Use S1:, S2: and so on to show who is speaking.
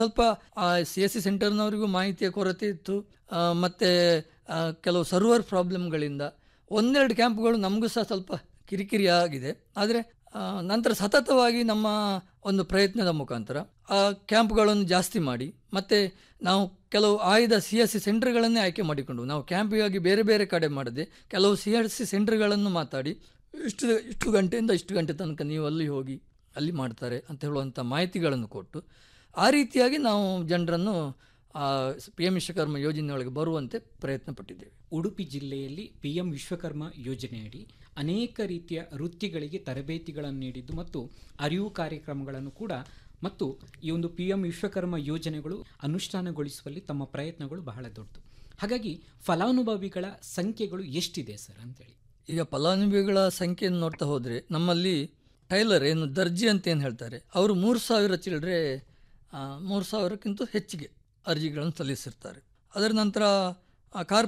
S1: ಸ್ವಲ್ಪ C S C ಸೆಂಟರ್ನವರಿಗೂ ಮಾಹಿತಿಯ ಕೊರತೆ ಇತ್ತು ಆ, ಮತ್ತೆ ಆ, ಕೆಲವು ಸರ್ವರ್ ಪ್ರಾಬ್ಲಮ್ಗಳಿಂದ ಒಂದೆರಡು ಕ್ಯಾಂಪ್ಗಳು ನಮಗೂ ಸಹ ಸ್ವಲ್ಪ ಕಿರಿಕಿರಿ ಆಗಿದೆ ಆದರೆ ಆ, ನಂತರ ಸತತವಾಗಿ ನಮ್ಮ ಒಂದು ಪ್ರಯತ್ನದ ಮುಖಾಂತರ ಆ ಕ್ಯಾಂಪ್ಗಳನ್ನು ಜಾಸ್ತಿ ಮಾಡಿ ಮತ್ತು ನಾವು ಕೆಲವು ಆಯ್ದ ಸಿ ಎಸ್ ಸಿ ಸೆಂಟರ್ಗಳನ್ನೇ ಆಯ್ಕೆ ಮಾಡಿಕೊಂಡು ನಾವು ಕ್ಯಾಂಪಿಗಾಗಿ ಬೇರೆ ಬೇರೆ ಕಡೆ ಮಾಡದೆ ಕೆಲವು ಸಿ ಎಸ್ ಸಿ ಸೆಂಟರ್ಗಳನ್ನು ಮಾತಾಡಿ ಇಷ್ಟು ಇಷ್ಟು ಗಂಟೆಯಿಂದ ಇಷ್ಟು ಗಂಟೆ ತನಕ ನೀವು ಅಲ್ಲಿ ಹೋಗಿ ಅಲ್ಲಿ ಮಾಡ್ತಾರೆ ಅಂತ ಹೇಳುವಂಥ ಮಾಹಿತಿಗಳನ್ನು ಕೊಟ್ಟು ಆ ರೀತಿಯಾಗಿ ನಾವು ಜನರನ್ನು ಪಿ ಎಂ ವಿಶ್ವಕರ್ಮ ಯೋಜನೆಯೊಳಗೆ ಬರುವಂತೆ ಪ್ರಯತ್ನ ಪಟ್ಟಿದ್ದೇವೆ
S2: ಉಡುಪಿ ಜಿಲ್ಲೆಯಲ್ಲಿ ಪಿ ಎಂ ವಿಶ್ವಕರ್ಮ ಯೋಜನೆಯಡಿ ಅನೇಕ ರೀತಿಯ ವೃತ್ತಿಗಳಿಗೆ ತರಬೇತಿಗಳನ್ನು ನೀಡಿದ್ದು ಮತ್ತು ಅರಿವು ಕಾರ್ಯಕ್ರಮಗಳನ್ನು ಕೂಡ ಮತ್ತು ಈ ಒಂದು ಪಿ ಎಂ ವಿಶ್ವಕರ್ಮ ಯೋಜನೆಗಳು ಅನುಷ್ಠಾನಗೊಳಿಸುವಲ್ಲಿ ತಮ್ಮ ಪ್ರಯತ್ನಗಳು ಬಹಳ ದೊಡ್ಡದು ಹಾಗಾಗಿ ಫಲಾನುಭವಿಗಳ ಸಂಖ್ಯೆಗಳು ಎಷ್ಟಿದೆ ಸರ್ ಅಂತೇಳಿ
S1: ಈಗ ಫಲಾನುಭವಿಗಳ ಸಂಖ್ಯೆಯನ್ನು ನೋಡ್ತಾ ಹೋದರೆ ನಮ್ಮಲ್ಲಿ ಟೈಲರ್ ಏನು ದರ್ಜಿ ಅಂತ ಏನು ಹೇಳ್ತಾರೆ ಅವರು ಮೂರು ಸಾವಿರ ಚಿಲ್ಲರೆ ಮೂರು ಸಾವಿರಕ್ಕಿಂತ ಹೆಚ್ಚಿಗೆ ಅರ್ಜಿಗಳನ್ನು ಸಲ್ಲಿಸಿರ್ತಾರೆ ಅದರ ನಂತರ ಕಾರ್ಪೊರೇಟ್